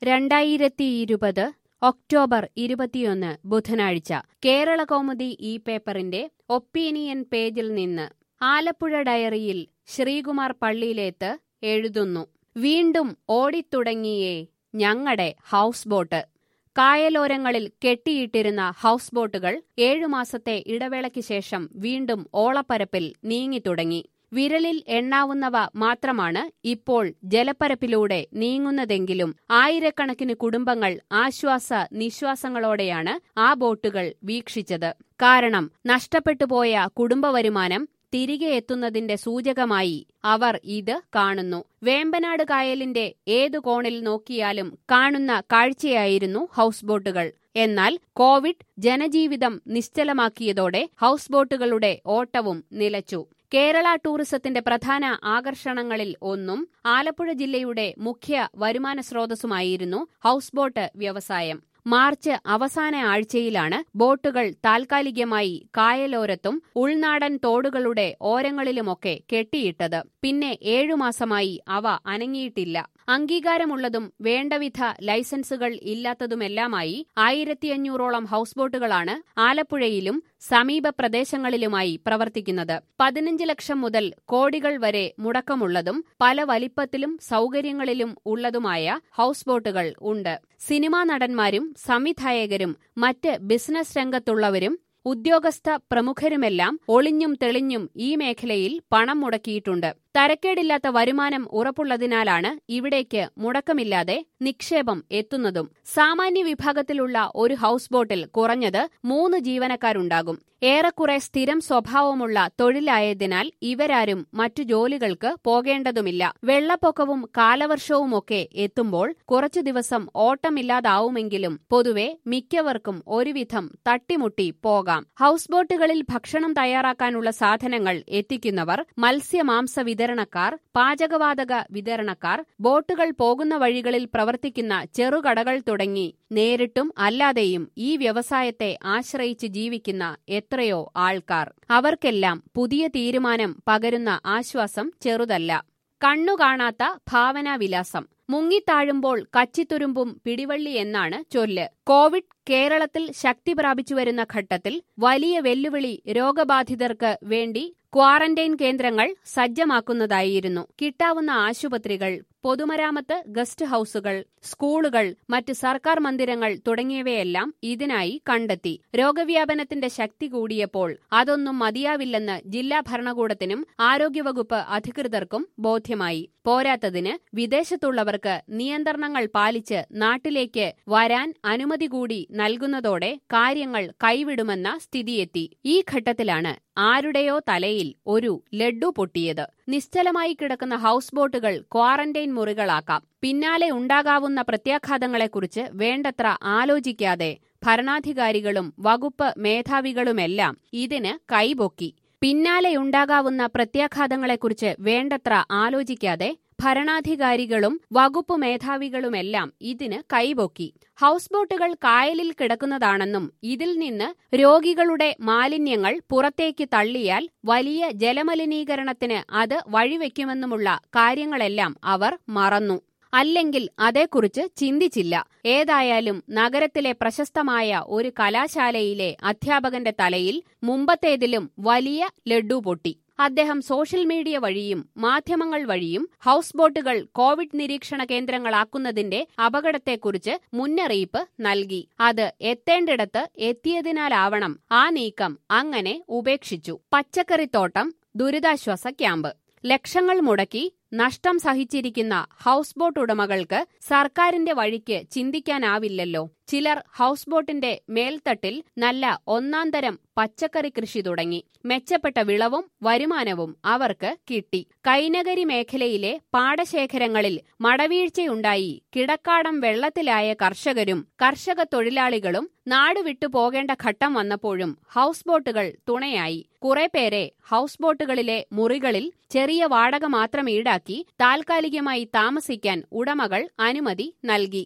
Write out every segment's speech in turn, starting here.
രണ്ടായിരത്തി ഇരുപത് ഒക്ടോബർ ഇരുപത്തിയൊന്ന് ബുധനാഴ്ച കേരള കൗമുദി ഈ പേപ്പറിന്റെ ഒപ്പീനിയൻ പേജിൽ നിന്ന് ആലപ്പുഴ ഡയറിയിൽ ശ്രീകുമാർ പള്ളിയിലേത്ത് എഴുതുന്നു വീണ്ടും ഓടിത്തുടങ്ങിയേ ഞങ്ങടെ ഹൗസ് ബോട്ട് കായലോരങ്ങളിൽ കെട്ടിയിട്ടിരുന്ന ഹൗസ് ബോട്ടുകൾ ഏഴുമാസത്തെ ഇടവേളയ്ക്ക് ശേഷം വീണ്ടും ഓളപ്പരപ്പിൽ നീങ്ങിത്തുടങ്ങി വിരലിൽ എണ്ണാവുന്നവ മാത്രമാണ് ഇപ്പോൾ ജലപ്പരപ്പിലൂടെ നീങ്ങുന്നതെങ്കിലും ആയിരക്കണക്കിന് കുടുംബങ്ങൾ ആശ്വാസ നിശ്വാസങ്ങളോടെയാണ് ആ ബോട്ടുകൾ വീക്ഷിച്ചത് കാരണം നഷ്ടപ്പെട്ടുപോയ കുടുംബവരുമാനം തിരികെ എത്തുന്നതിന്റെ സൂചകമായി അവർ ഇത് കാണുന്നു വേമ്പനാട് കായലിന്റെ ഏതു കോണിൽ നോക്കിയാലും കാണുന്ന കാഴ്ചയായിരുന്നു ഹൗസ് ബോട്ടുകൾ എന്നാൽ കോവിഡ് ജനജീവിതം നിശ്ചലമാക്കിയതോടെ ഹൗസ് ബോട്ടുകളുടെ ഓട്ടവും നിലച്ചു കേരള ടൂറിസത്തിന്റെ പ്രധാന ആകർഷണങ്ങളിൽ ഒന്നും ആലപ്പുഴ ജില്ലയുടെ മുഖ്യ വരുമാന സ്രോതസ്സുമായിരുന്നു ഹൗസ് ബോട്ട് വ്യവസായം മാർച്ച് അവസാന ആഴ്ചയിലാണ് ബോട്ടുകൾ താൽക്കാലികമായി കായലോരത്തും ഉൾനാടൻ തോടുകളുടെ ഓരങ്ങളിലുമൊക്കെ കെട്ടിയിട്ടത് പിന്നെ ഏഴുമാസമായി അവ അനങ്ങിയിട്ടില്ല അംഗീകാരമുള്ളതും വേണ്ടവിധ ലൈസൻസുകൾ ഇല്ലാത്തതുമെല്ലാമായി ആയിരത്തിയഞ്ഞൂറോളം ഹൗസ് ബോട്ടുകളാണ് ആലപ്പുഴയിലും സമീപ പ്രദേശങ്ങളിലുമായി പ്രവർത്തിക്കുന്നത് പതിനഞ്ച് ലക്ഷം മുതൽ കോടികൾ വരെ മുടക്കമുള്ളതും പല വലിപ്പത്തിലും സൗകര്യങ്ങളിലും ഉള്ളതുമായ ഹൗസ് ബോട്ടുകൾ ഉണ്ട് സിനിമാ നടന്മാരും സംവിധായകരും മറ്റ് ബിസിനസ് രംഗത്തുള്ളവരും ഉദ്യോഗസ്ഥ പ്രമുഖരുമെല്ലാം ഒളിഞ്ഞും തെളിഞ്ഞും ഈ മേഖലയിൽ പണം മുടക്കിയിട്ടുണ്ട് തരക്കേടില്ലാത്ത വരുമാനം ഉറപ്പുള്ളതിനാലാണ് ഇവിടേക്ക് മുടക്കമില്ലാതെ നിക്ഷേപം എത്തുന്നതും സാമാന്യ വിഭാഗത്തിലുള്ള ഒരു ഹൗസ് ബോട്ടിൽ കുറഞ്ഞത് മൂന്ന് ജീവനക്കാരുണ്ടാകും ഏറെക്കുറെ സ്ഥിരം സ്വഭാവമുള്ള തൊഴിലായതിനാൽ ഇവരാരും മറ്റു ജോലികൾക്ക് പോകേണ്ടതുമില്ല വെള്ളപ്പൊക്കവും കാലവർഷവുമൊക്കെ എത്തുമ്പോൾ കുറച്ചു ദിവസം ഓട്ടമില്ലാതാവുമെങ്കിലും പൊതുവെ മിക്കവർക്കും ഒരുവിധം തട്ടിമുട്ടി പോകാം ഹൗസ് ബോട്ടുകളിൽ ഭക്ഷണം തയ്യാറാക്കാനുള്ള സാധനങ്ങൾ എത്തിക്കുന്നവർ മത്സ്യമാംസ വിതരണക്കാർ പാചകവാതക വിതരണക്കാർ ബോട്ടുകൾ പോകുന്ന വഴികളിൽ പ്രവർത്തിക്കുന്ന ചെറുകടകൾ തുടങ്ങി നേരിട്ടും അല്ലാതെയും ഈ വ്യവസായത്തെ ആശ്രയിച്ച് ജീവിക്കുന്ന എത്രയോ ആൾക്കാർ അവർക്കെല്ലാം പുതിയ തീരുമാനം പകരുന്ന ആശ്വാസം ചെറുതല്ല കണ്ണു കാണാത്ത ഭാവനാവിലാസം മുങ്ങിത്താഴുമ്പോൾ കച്ചിത്തുരുമ്പും പിടിവള്ളി എന്നാണ് ചൊല്ല് കോവിഡ് കേരളത്തിൽ ശക്തി പ്രാപിച്ചുവരുന്ന ഘട്ടത്തിൽ വലിയ വെല്ലുവിളി രോഗബാധിതർക്ക് വേണ്ടി ക്വാറന്റൈൻ കേന്ദ്രങ്ങൾ സജ്ജമാക്കുന്നതായിരുന്നു കിട്ടാവുന്ന ആശുപത്രികൾ പൊതുമരാമത്ത് ഗസ്റ്റ് ഹൌസുകൾ സ്കൂളുകൾ മറ്റ് സർക്കാർ മന്ദിരങ്ങൾ തുടങ്ങിയവയെല്ലാം ഇതിനായി കണ്ടെത്തി രോഗവ്യാപനത്തിന്റെ ശക്തി കൂടിയപ്പോൾ അതൊന്നും മതിയാവില്ലെന്ന് ജില്ലാ ഭരണകൂടത്തിനും ആരോഗ്യവകുപ്പ് അധികൃതർക്കും ബോധ്യമായി പോരാത്തതിന് വിദേശത്തുള്ളവർക്ക് നിയന്ത്രണങ്ങൾ പാലിച്ച് നാട്ടിലേക്ക് വരാൻ അനുമതി കൂടി നൽകുന്നതോടെ കാര്യങ്ങൾ കൈവിടുമെന്ന സ്ഥിതിയെത്തി ഈ ഘട്ടത്തിലാണ് ആരുടെയോ തലയിൽ ഒരു ലഡ്ഡു പൊട്ടിയത് നിശ്ചലമായി കിടക്കുന്ന ഹൗസ് ബോട്ടുകൾ ക്വാറന്റൈൻ മുറികളാക്കാം പിന്നാലെ ഉണ്ടാകാവുന്ന പ്രത്യാഘാതങ്ങളെക്കുറിച്ച് വേണ്ടത്ര ആലോചിക്കാതെ ഭരണാധികാരികളും വകുപ്പ് മേധാവികളുമെല്ലാം ഇതിന് കൈപൊക്കി പിന്നാലെയുണ്ടാകാവുന്ന പ്രത്യാഘാതങ്ങളെക്കുറിച്ച് വേണ്ടത്ര ആലോചിക്കാതെ ഭരണാധികാരികളും വകുപ്പ് മേധാവികളുമെല്ലാം ഇതിന് കൈപൊക്കി ഹൗസ് ബോട്ടുകൾ കായലിൽ കിടക്കുന്നതാണെന്നും ഇതിൽ നിന്ന് രോഗികളുടെ മാലിന്യങ്ങൾ പുറത്തേക്ക് തള്ളിയാൽ വലിയ ജലമലിനീകരണത്തിന് അത് വഴിവെക്കുമെന്നുമുള്ള കാര്യങ്ങളെല്ലാം അവർ മറന്നു അല്ലെങ്കിൽ അതേക്കുറിച്ച് ചിന്തിച്ചില്ല ഏതായാലും നഗരത്തിലെ പ്രശസ്തമായ ഒരു കലാശാലയിലെ അധ്യാപകന്റെ തലയിൽ മുമ്പത്തേതിലും വലിയ ലഡ്ഡു പൊട്ടി അദ്ദേഹം സോഷ്യൽ മീഡിയ വഴിയും മാധ്യമങ്ങൾ വഴിയും ഹൗസ് ബോട്ടുകൾ കോവിഡ് നിരീക്ഷണ കേന്ദ്രങ്ങളാക്കുന്നതിന്റെ അപകടത്തെക്കുറിച്ച് മുന്നറിയിപ്പ് നൽകി അത് എത്തേണ്ടിടത്ത് എത്തിയതിനാലാവണം ആ നീക്കം അങ്ങനെ ഉപേക്ഷിച്ചു പച്ചക്കറിത്തോട്ടം ദുരിതാശ്വാസ ക്യാമ്പ് ലക്ഷങ്ങൾ മുടക്കി നഷ്ടം സഹിച്ചിരിക്കുന്ന ഹൗസ് ബോട്ട് ഉടമകൾക്ക് സർക്കാരിന്റെ വഴിക്ക് ചിന്തിക്കാനാവില്ലല്ലോ ചിലർ ഹൗസ് ബോട്ടിന്റെ മേൽത്തട്ടിൽ നല്ല ഒന്നാന്തരം പച്ചക്കറി കൃഷി തുടങ്ങി മെച്ചപ്പെട്ട വിളവും വരുമാനവും അവർക്ക് കിട്ടി കൈനകരി മേഖലയിലെ പാടശേഖരങ്ങളിൽ മടവീഴ്ചയുണ്ടായി കിടക്കാടം വെള്ളത്തിലായ കർഷകരും കർഷക തൊഴിലാളികളും നാടുവിട്ടു പോകേണ്ട ഘട്ടം വന്നപ്പോഴും ഹൗസ് ബോട്ടുകൾ തുണയായി കുറെ പേരെ ഹൗസ് ബോട്ടുകളിലെ മുറികളിൽ ചെറിയ വാടക മാത്രം ഈടാക്കി താൽക്കാലികമായി താമസിക്കാൻ ഉടമകൾ അനുമതി നൽകി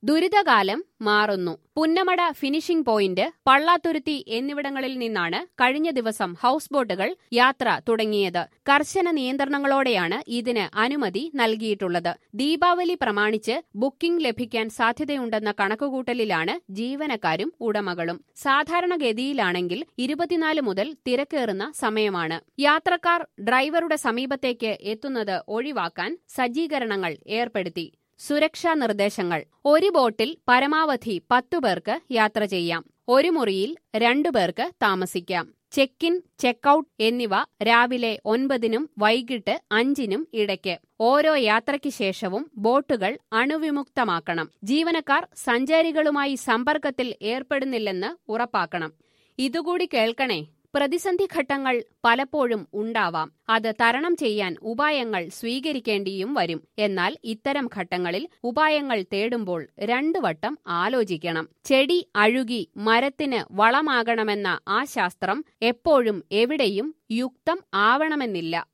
ദുരിതകാലം മാറുന്നു പുന്നമട ഫിനിഷിംഗ് പോയിന്റ് പള്ളാത്തുരുത്തി എന്നിവിടങ്ങളിൽ നിന്നാണ് കഴിഞ്ഞ ദിവസം ഹൌസ് ബോട്ടുകൾ യാത്ര തുടങ്ങിയത് കർശന നിയന്ത്രണങ്ങളോടെയാണ് ഇതിന് അനുമതി നൽകിയിട്ടുള്ളത് ദീപാവലി പ്രമാണിച്ച് ബുക്കിംഗ് ലഭിക്കാൻ സാധ്യതയുണ്ടെന്ന കണക്കുകൂട്ടലിലാണ് ജീവനക്കാരും ഉടമകളും സാധാരണഗതിയിലാണെങ്കിൽ ഇരുപത്തിനാല് മുതൽ തിരക്കേറുന്ന സമയമാണ് യാത്രക്കാർ ഡ്രൈവറുടെ സമീപത്തേക്ക് എത്തുന്നത് ഒഴിവാക്കാൻ സജ്ജീകരണങ്ങൾ ഏർപ്പെടുത്തി സുരക്ഷാ നിർദ്ദേശങ്ങൾ ഒരു ബോട്ടിൽ പരമാവധി പത്തു പേർക്ക് യാത്ര ചെയ്യാം ഒരു മുറിയിൽ രണ്ടു പേർക്ക് താമസിക്കാം ചെക്ക് ഇൻ ചെക്കൌട്ട് എന്നിവ രാവിലെ ഒൻപതിനും വൈകിട്ട് അഞ്ചിനും ഇടയ്ക്ക് ഓരോ യാത്രയ്ക്ക് ശേഷവും ബോട്ടുകൾ അണുവിമുക്തമാക്കണം ജീവനക്കാർ സഞ്ചാരികളുമായി സമ്പർക്കത്തിൽ ഏർപ്പെടുന്നില്ലെന്ന് ഉറപ്പാക്കണം ഇതുകൂടി കേൾക്കണേ പ്രതിസന്ധി ഘട്ടങ്ങൾ പലപ്പോഴും ഉണ്ടാവാം അത് തരണം ചെയ്യാൻ ഉപായങ്ങൾ സ്വീകരിക്കേണ്ടിയും വരും എന്നാൽ ഇത്തരം ഘട്ടങ്ങളിൽ ഉപായങ്ങൾ തേടുമ്പോൾ രണ്ടു വട്ടം ആലോചിക്കണം ചെടി അഴുകി മരത്തിന് വളമാകണമെന്ന ആ ശാസ്ത്രം എപ്പോഴും എവിടെയും യുക്തം ആവണമെന്നില്ല